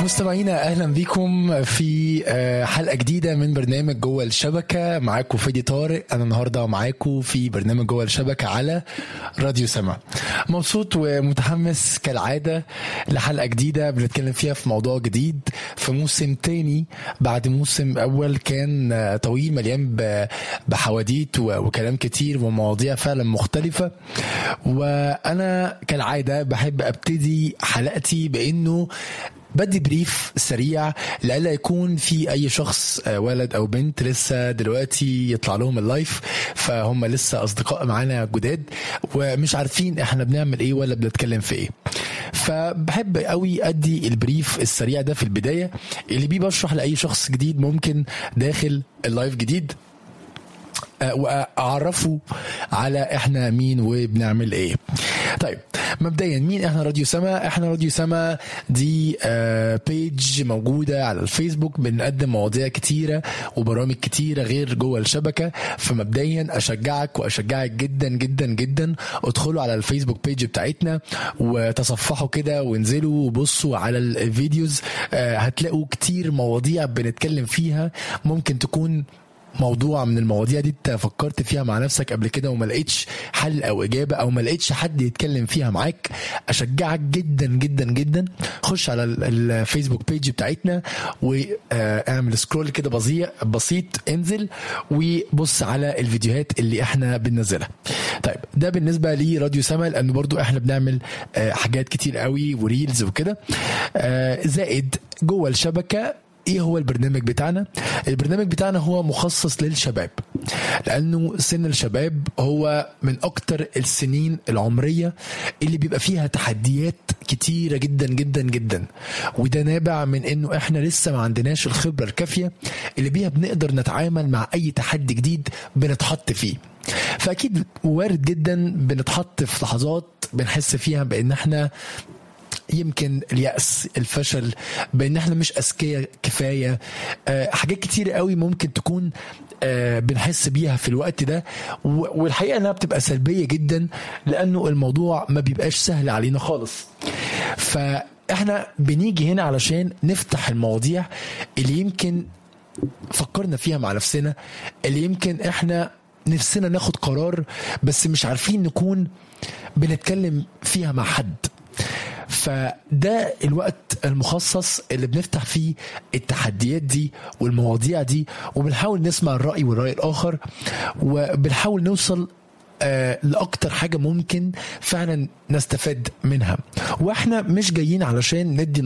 مستمعينا اهلا بيكم في آه، حلقه جديده من برنامج جوه الشبكه معاكم فادي طارق انا النهارده معاكم في برنامج جوه الشبكه على راديو سما مبسوط ومتحمس كالعاده لحلقه جديده بنتكلم فيها في موضوع جديد في موسم تاني بعد موسم اول كان آه، طويل مليان ب- بحواديت و- وكلام كتير ومواضيع فعلا مختلفه وانا كالعاده بحب ابتدي حلقتي بانه بدي بريف سريع لألا يكون في أي شخص آه، ولد أو بنت لسه دلوقتي يطلع لهم اللايف فهم لسه أصدقاء معانا جداد ومش عارفين إحنا بنعمل إيه ولا بنتكلم في إيه فبحب قوي أدي البريف السريع ده في البداية اللي بيه بشرح لأي شخص جديد ممكن داخل اللايف جديد آه، واعرفه على احنا مين وبنعمل ايه طيب مبدئيا مين احنا راديو سما احنا راديو سما دي آه، بيج موجوده على الفيسبوك بنقدم مواضيع كتيره وبرامج كتيره غير جوه الشبكه فمبدئيا اشجعك واشجعك جدا جدا جدا ادخلوا على الفيسبوك بيج بتاعتنا وتصفحوا كده وانزلوا وبصوا على الفيديوز آه، هتلاقوا كتير مواضيع بنتكلم فيها ممكن تكون موضوع من المواضيع دي انت فكرت فيها مع نفسك قبل كده وما لقيتش حل او اجابه او ما لقيتش حد يتكلم فيها معاك اشجعك جدا جدا جدا خش على ال- الفيسبوك بيج بتاعتنا واعمل سكرول كده بسيط بسيط انزل وبص على الفيديوهات اللي احنا بننزلها طيب ده بالنسبه لراديو سما لان برضو احنا بنعمل آه، حاجات كتير قوي وريلز وكده آه، زائد جوه الشبكه ايه هو البرنامج بتاعنا البرنامج بتاعنا هو مخصص للشباب لانه سن الشباب هو من اكتر السنين العمريه اللي بيبقى فيها تحديات كتيره جدا جدا جدا وده نابع من انه احنا لسه ما عندناش الخبره الكافيه اللي بيها بنقدر نتعامل مع اي تحدي جديد بنتحط فيه فاكيد وارد جدا بنتحط في لحظات بنحس فيها بان احنا يمكن اليأس الفشل بان احنا مش اذكياء كفايه آه، حاجات كتير قوي ممكن تكون آه، بنحس بيها في الوقت ده و- والحقيقه انها بتبقى سلبيه جدا لانه الموضوع ما بيبقاش سهل علينا خالص فاحنا بنيجي هنا علشان نفتح المواضيع اللي يمكن فكرنا فيها مع نفسنا اللي يمكن احنا نفسنا ناخد قرار بس مش عارفين نكون بنتكلم فيها مع حد فده الوقت المخصص اللي بنفتح فيه التحديات دي والمواضيع دي وبنحاول نسمع الرأي والرأي الآخر وبنحاول نوصل آه، لاكتر حاجه ممكن فعلا نستفاد منها واحنا مش جايين علشان ندي